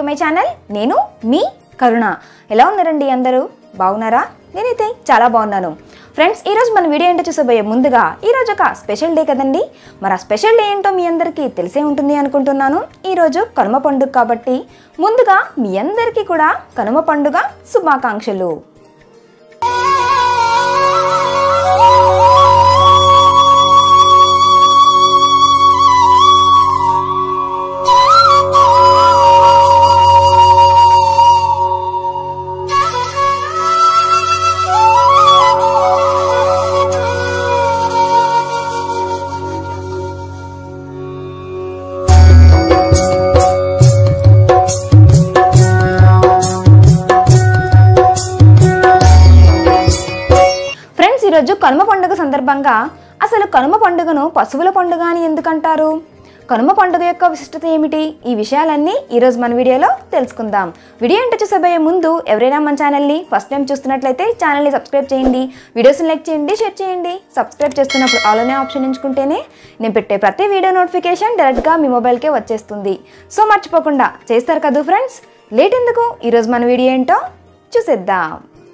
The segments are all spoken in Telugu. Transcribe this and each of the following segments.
మై ఛానల్ నేను మీ కరుణ ఎలా ఉన్నారండి అందరూ బాగున్నారా నేనైతే చాలా బాగున్నాను ఫ్రెండ్స్ ఈరోజు మన వీడియో ఏంటో చూసబోయే ముందుగా ఈరోజు ఒక స్పెషల్ డే కదండి మరి ఆ స్పెషల్ డే ఏంటో మీ అందరికీ తెలిసే ఉంటుంది అనుకుంటున్నాను ఈరోజు కనుమ పండుగ కాబట్టి ముందుగా మీ అందరికీ కూడా కనుమ పండుగ శుభాకాంక్షలు ఫ్రెండ్స్ ఈరోజు కనుమ పండుగ సందర్భంగా అసలు కనుమ పండుగను పశువుల పండుగ అని ఎందుకంటారు కనుమ పండుగ యొక్క విశిష్టత ఏమిటి ఈ విషయాలన్నీ ఈరోజు మన వీడియోలో తెలుసుకుందాం వీడియో ఏంటో చూసబోయే ముందు ఎవరైనా మన ఛానల్ని ఫస్ట్ టైం చూస్తున్నట్లయితే ఛానల్ని సబ్స్క్రైబ్ చేయండి వీడియోస్ని లైక్ చేయండి షేర్ చేయండి సబ్స్క్రైబ్ చేస్తున్నప్పుడు ఆల్ అనే ఆప్షన్ ఎంచుకుంటేనే నేను పెట్టే ప్రతి వీడియో నోటిఫికేషన్ డైరెక్ట్గా మీ మొబైల్కే వచ్చేస్తుంది సో మర్చిపోకుండా చేస్తారు కదా ఫ్రెండ్స్ లేట్ ఎందుకు ఈరోజు మన వీడియో ఏంటో చూసేద్దాం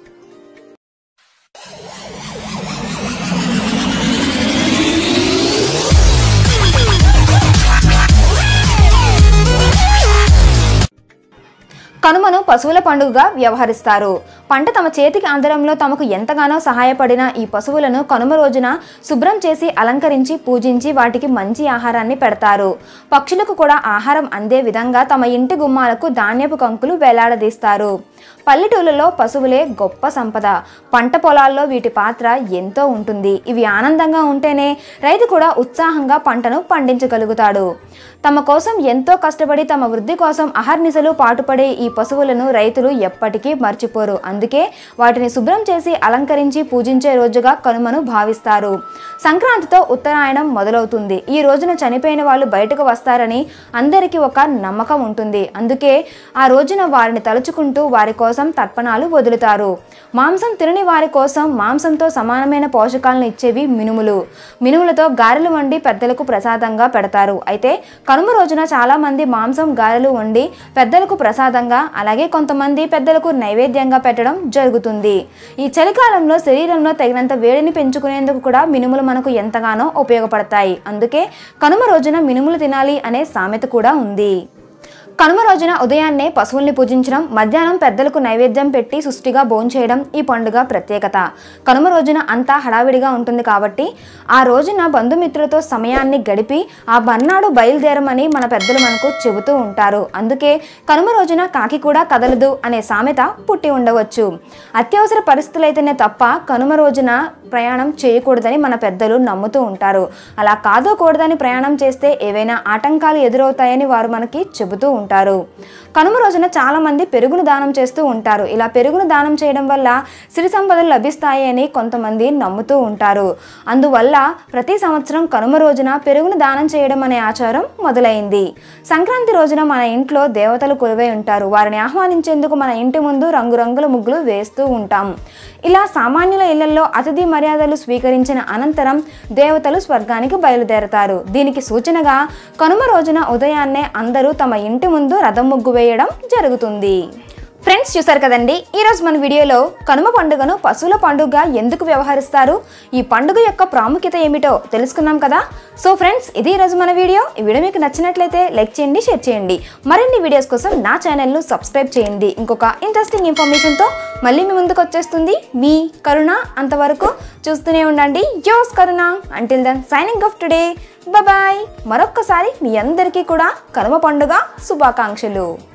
కనుమను పశువుల పండుగగా వ్యవహరిస్తారు పంట తమ చేతికి అందడంలో తమకు ఎంతగానో సహాయపడిన ఈ పశువులను కనుమ రోజున శుభ్రం చేసి అలంకరించి పూజించి వాటికి మంచి ఆహారాన్ని పెడతారు పక్షులకు కూడా ఆహారం అందే విధంగా తమ ఇంటి గుమ్మాలకు ధాన్యపు కంకులు వేలాడదీస్తారు పల్లెటూళ్ళలో పశువులే గొప్ప సంపద పంట పొలాల్లో వీటి పాత్ర ఎంతో ఉంటుంది ఇవి ఆనందంగా ఉంటేనే రైతు కూడా ఉత్సాహంగా పంటను పండించగలుగుతాడు తమ కోసం ఎంతో కష్టపడి తమ వృద్ధి కోసం అహర్నిశలు పాటుపడే ఈ పశువులను రైతులు ఎప్పటికీ మర్చిపోరు అందుకే వాటిని శుభ్రం చేసి అలంకరించి పూజించే రోజుగా కనుమను భావిస్తారు సంక్రాంతితో ఉత్తరాయణం మొదలవుతుంది ఈ రోజున చనిపోయిన వాళ్ళు బయటకు వస్తారని అందరికీ ఒక నమ్మకం ఉంటుంది అందుకే ఆ రోజున వారిని తలుచుకుంటూ వారి కోసం తర్పణాలు వదులుతారు మాంసం తినని వారి కోసం మాంసంతో సమానమైన పోషకాలను ఇచ్చేవి మినుములు మినుములతో గారెలు వండి పెద్దలకు ప్రసాదంగా పెడతారు అయితే కనుమ రోజున చాలా మంది మాంసం గారెలు వండి పెద్దలకు ప్రసాదంగా అలాగే కొంతమంది పెద్దలకు నైవేద్యంగా పెట్టడం జరుగుతుంది ఈ చలికాలంలో శరీరంలో తగినంత వేడిని పెంచుకునేందుకు కూడా మినుములు మనకు ఎంతగానో ఉపయోగపడతాయి అందుకే కనుమ రోజున మినుములు తినాలి అనే సామెత కూడా ఉంది కనుమ రోజున ఉదయాన్నే పశువుల్ని పూజించడం మధ్యాహ్నం పెద్దలకు నైవేద్యం పెట్టి సుష్టిగా భోంచేయడం ఈ పండుగ ప్రత్యేకత కనుమ రోజున అంతా హడావిడిగా ఉంటుంది కాబట్టి ఆ రోజున బంధుమిత్రులతో సమయాన్ని గడిపి ఆ బన్నాడు బయలుదేరమని మన పెద్దలు మనకు చెబుతూ ఉంటారు అందుకే కనుమ రోజున కాకి కూడా కదలదు అనే సామెత పుట్టి ఉండవచ్చు అత్యవసర పరిస్థితులైతేనే తప్ప కనుమ రోజున ప్రయాణం చేయకూడదని మన పెద్దలు నమ్ముతూ ఉంటారు అలా కాదోకూడదని ప్రయాణం చేస్తే ఏవైనా ఆటంకాలు ఎదురవుతాయని వారు మనకి చెబుతూ ఉంటారు కనుమ రోజున చాలా మంది పెరుగును దానం చేస్తూ ఉంటారు ఇలా పెరుగును దానం చేయడం వల్ల సిరి సంపదలు లభిస్తాయి అని కొంతమంది నమ్ముతూ ఉంటారు అందువల్ల ప్రతి సంవత్సరం కనుమ రోజున పెరుగును దానం చేయడం అనే ఆచారం మొదలైంది సంక్రాంతి రోజున మన ఇంట్లో దేవతలు కొలువై ఉంటారు వారిని ఆహ్వానించేందుకు మన ఇంటి ముందు రంగురంగుల ముగ్గులు వేస్తూ ఉంటాం ఇలా సామాన్యుల ఇళ్లలో అతిథి మర్యాదలు స్వీకరించిన అనంతరం దేవతలు స్వర్గానికి బయలుదేరతారు దీనికి సూచనగా కనుమ రోజున ఉదయాన్నే అందరూ తమ ఇంటి ముందు రథం ముగ్గు వేయడం జరుగుతుంది ఫ్రెండ్స్ చూసారు కదండి ఈరోజు మన వీడియోలో కనుమ పండుగను పశువుల పండుగగా ఎందుకు వ్యవహరిస్తారు ఈ పండుగ యొక్క ప్రాముఖ్యత ఏమిటో తెలుసుకున్నాం కదా సో ఫ్రెండ్స్ ఇది ఈరోజు మన వీడియో ఈ వీడియో మీకు నచ్చినట్లయితే లైక్ చేయండి షేర్ చేయండి మరిన్ని వీడియోస్ కోసం నా ఛానల్ను సబ్స్క్రైబ్ చేయండి ఇంకొక ఇంట్రెస్టింగ్ ఇన్ఫర్మేషన్తో మళ్ళీ మీ ముందుకు వచ్చేస్తుంది మీ కరుణ అంతవరకు చూస్తూనే ఉండండి yours Karuna until then signing off today bye మరొక్కసారి మీ అందరికీ కూడా కనుమ పండుగ శుభాకాంక్షలు